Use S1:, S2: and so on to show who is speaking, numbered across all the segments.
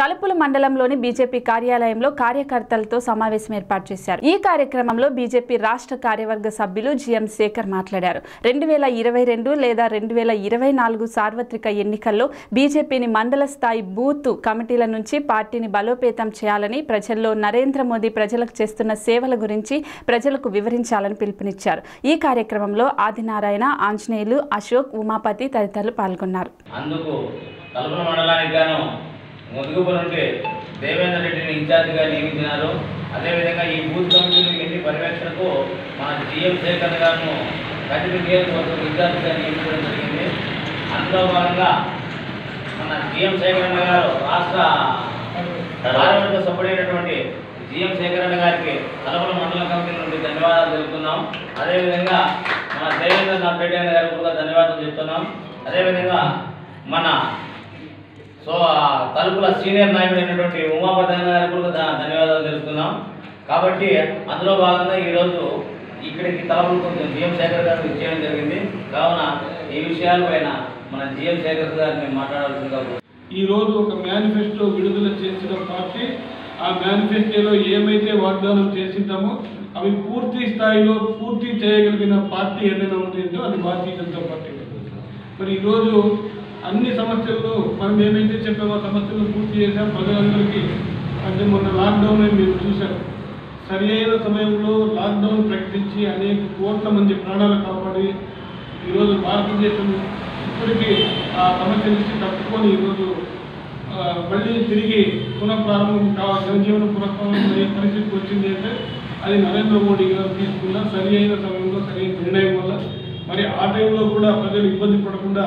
S1: తలుపుల మండలంలోని బీజేపీ కార్యాలయంలో కార్యకర్తలతో సమావేశం ఏర్పాటు చేశారు ఈ కార్యక్రమంలో బీజేపీ రాష్ట్ర కార్యవర్గ సభ్యులు జిఎం శేఖర్ మాట్లాడారు రెండు వేల ఇరవై రెండు లేదా రెండు వేల ఇరవై నాలుగు సార్వత్రిక ఎన్నికల్లో బీజేపీని మండల స్థాయి బూత్ కమిటీల నుంచి పార్టీని బలోపేతం చేయాలని ప్రజల్లో నరేంద్ర మోదీ ప్రజలకు చేస్తున్న సేవల గురించి ప్రజలకు వివరించాలని పిలుపునిచ్చారు ఈ కార్యక్రమంలో ఆదినారాయణ ఆంజనేయులు అశోక్ ఉమాపతి తదితరులు పాల్గొన్నారు
S2: అందుకు తలుపుల మండలానికి గాను ముదుగుపు నుండి దేవేంద్ర రెడ్డిని ఇన్ఛార్జిగా నియమించినారు అదేవిధంగా ఈ బూత్ కమిటీలు ఎన్ని పర్యవేక్షణకు మన జిఎం శేఖర్ గారు కదిరి నియోజకవర్గం ఇన్ఛార్జిగా నియమించడం జరిగింది అందులో భాగంగా మన జిఎం శేఖరన్న గారు రాష్ట్ర పార్లమెంటు సభ్యుడైనటువంటి జిఎం శేఖరన్న గారికి తలపల మండల కమిటీ నుండి ధన్యవాదాలు తెలుపుతున్నాం అదేవిధంగా మన దేవేంద్ర నాథ్ రెడ్డి అన్న గారికి కూడా ధన్యవాదాలు చెప్తున్నాం అదేవిధంగా మన సో ఆ తలుపుల సీనియర్ నాయకుడైనటువంటి ఉమాపతి అన్న గారికి కూడా ధ- ధన్యవాదాలు తెలుపుతున్నాం కాబట్టి అందులో భాగంగా ఈరోజు ఇక్కడికి తలపులు కొంచెం జిఎం శేఖర్ గారు ఇచ్చేయడం జరిగింది కావున ఈ విషయాలపైన మన జిఎం శేఖర్ గారిని మాట్లాడాల్సిందిగా కోరుతున్నాం.
S3: ఈ రోజు ఒక మేనిఫెస్టో విడుదల చేసిన పార్టీ ఆ మేనిఫెస్టోలో ఏమైతే వాగ్దానం చేసింటామో అవి పూర్తి స్థాయిలో పూర్తి చేయగలిగిన పార్టీ ఏదైనా ఉంటుందో అది భారతీయ జనతా పార్టీ మరి ఈరోజు అన్ని సమస్యలు మనం ఏమైతే చెప్పామో ఆ సమస్యలు పూర్తి చేశాం ప్రజలందరికీ అంటే మొన్న లాక్డౌన్ మీరు చూశారు సరి అయిన సమయంలో లాక్డౌన్ ప్రకటించి అనేక కోట్ల మంది ప్రాణాలు కాపాడి ఈరోజు భారతదేశం ఇప్పటికీ ఆ సమస్య నుంచి తప్పుకొని ఈరోజు ఆ, మళ్ళీ తిరిగి పునఃప్రారంభం కావాలి జనజీవన పునఃప్రారంభం అయ్యే పరిస్థితికి వచ్చింది అంటే అది నరేంద్ర మోడీ గారు తీసుకున్న సరి అయిన సమయంలో సరి అయిన నిర్ణయం వల్ల మరి ఆ టైంలో కూడా ప్రజలు ఇబ్బంది పడకుండా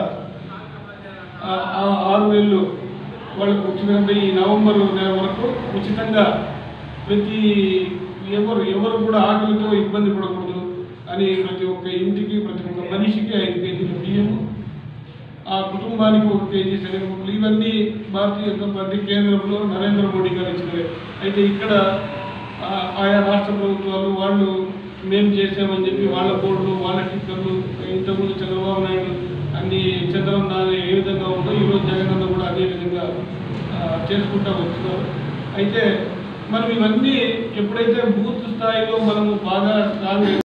S3: ఆ- ఆ ఆరు నెలలు వాళ్ళకు ఉచితంగా ఈ నవంబర్ నెల వరకు ఉచితంగా ప్రతి ఎవరు ఎవరు కూడా ఆకలితో ఇబ్బంది పడకూడదు అని ప్రతి ఒక్క ఇంటికి ప్రతి ఒక్క మనిషికి ఐదు కేజీల బియ్యము ఆ కుటుంబానికి ఒక కేజీ శనగపప్పులు ఇవన్నీ భారతీయ జనతా పార్టీ కేంద్రంలో నరేంద్ర మోడీ గారు ఇచ్చినవే అయితే ఇక్కడ ఆ, ఆయా రాష్ట్ర ప్రభుత్వాలు వాళ్ళు మేము చేసామని చెప్పి వాళ్ళ బోర్డులు వాళ్ళ టిక్కర్లు ఇంతకుముందు చంద్రబాబు నాయుడు అన్ని చంద్రబాబు నాయుడు ఏ విధంగా ఉందో ఈరోజు జగనన్న కూడా అదే విధంగా ఆ, చేసుకుంటా వస్తున్నారు అయితే మనం ఇవన్నీ ఎప్పుడైతే బూత్ స్థాయిలో మనము బాగా స్ట్రాంగ్